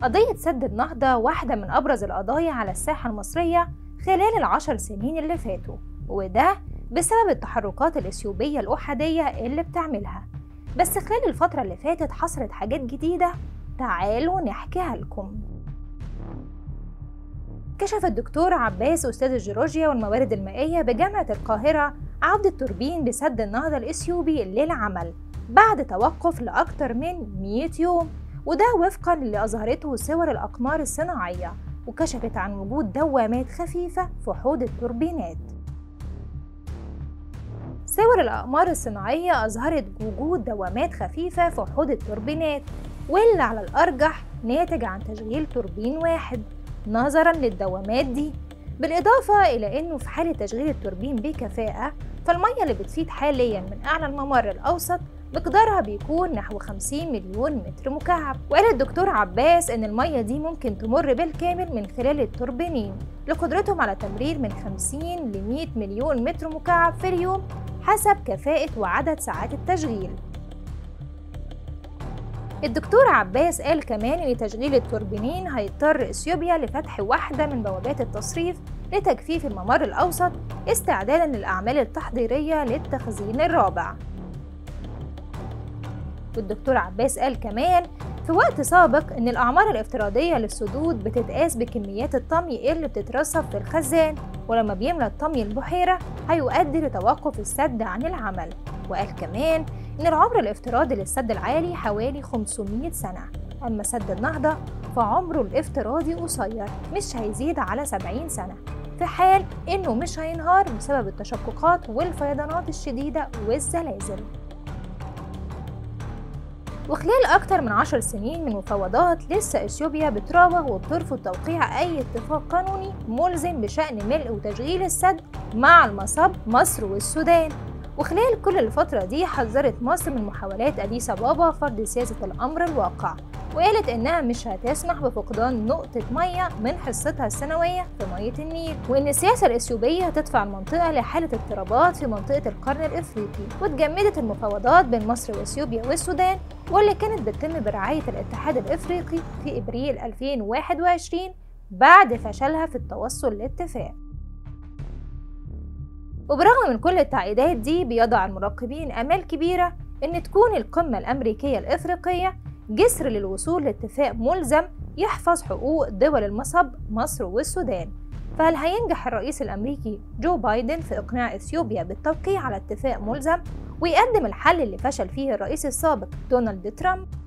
قضية سد النهضة واحدة من أبرز القضايا على الساحة المصرية خلال العشر سنين اللي فاتوا وده بسبب التحركات الإثيوبية الأحادية اللي بتعملها بس خلال الفترة اللي فاتت حصلت حاجات جديدة تعالوا نحكيها لكم كشف الدكتور عباس أستاذ الجيولوجيا والموارد المائية بجامعة القاهرة عودة توربين بسد النهضة الإثيوبي للعمل بعد توقف لأكثر من 100 يوم وده وفقا للي أظهرته صور الأقمار الصناعية وكشفت عن وجود دوامات خفيفة في حوض التوربينات صور الأقمار الصناعية أظهرت وجود دوامات خفيفة في حوض التوربينات واللي على الأرجح ناتج عن تشغيل توربين واحد نظرا للدوامات دي بالإضافة إلى أنه في حالة تشغيل التوربين بكفاءة فالمية اللي بتفيد حاليا من أعلى الممر الأوسط مقدارها بيكون نحو 50 مليون متر مكعب وقال الدكتور عباس ان المية دي ممكن تمر بالكامل من خلال التوربينين لقدرتهم على تمرير من 50 ل 100 مليون متر مكعب في اليوم حسب كفاءة وعدد ساعات التشغيل الدكتور عباس قال كمان ان تشغيل التوربينين هيضطر اثيوبيا لفتح واحدة من بوابات التصريف لتجفيف الممر الاوسط استعدادا للاعمال التحضيرية للتخزين الرابع والدكتور عباس قال كمان في وقت سابق إن الأعمار الافتراضية للسدود بتتقاس بكميات الطمي اللي بتترسب في الخزان ولما بيملى الطمي البحيرة هيؤدي لتوقف السد عن العمل وقال كمان إن العمر الافتراضي للسد العالي حوالي 500 سنة أما سد النهضة فعمره الافتراضي قصير مش هيزيد على 70 سنة في حال إنه مش هينهار بسبب التشققات والفيضانات الشديدة والزلازل وخلال أكتر من عشر سنين من مفاوضات لسه إثيوبيا بتراوغ وبترفض توقيع أي اتفاق قانوني ملزم بشأن ملء وتشغيل السد مع المصب مصر والسودان وخلال كل الفترة دي حذرت مصر من محاولات أديس أبابا فرض سياسة الأمر الواقع وقالت إنها مش هتسمح بفقدان نقطة مية من حصتها السنوية في مية النيل وإن السياسة الإثيوبية تدفع المنطقة لحالة اضطرابات في منطقة القرن الإفريقي واتجمدت المفاوضات بين مصر وإثيوبيا والسودان واللي كانت بتتم برعاية الاتحاد الإفريقي في إبريل 2021 بعد فشلها في التوصل لاتفاق وبرغم من كل التعقيدات دي بيضع المراقبين آمال كبيرة إن تكون القمة الأمريكية الإفريقية جسر للوصول لاتفاق ملزم يحفظ حقوق دول المصب مصر والسودان فهل هينجح الرئيس الأمريكي جو بايدن في إقناع إثيوبيا بالتوقيع على اتفاق ملزم ويقدم الحل اللي فشل فيه الرئيس السابق دونالد ترامب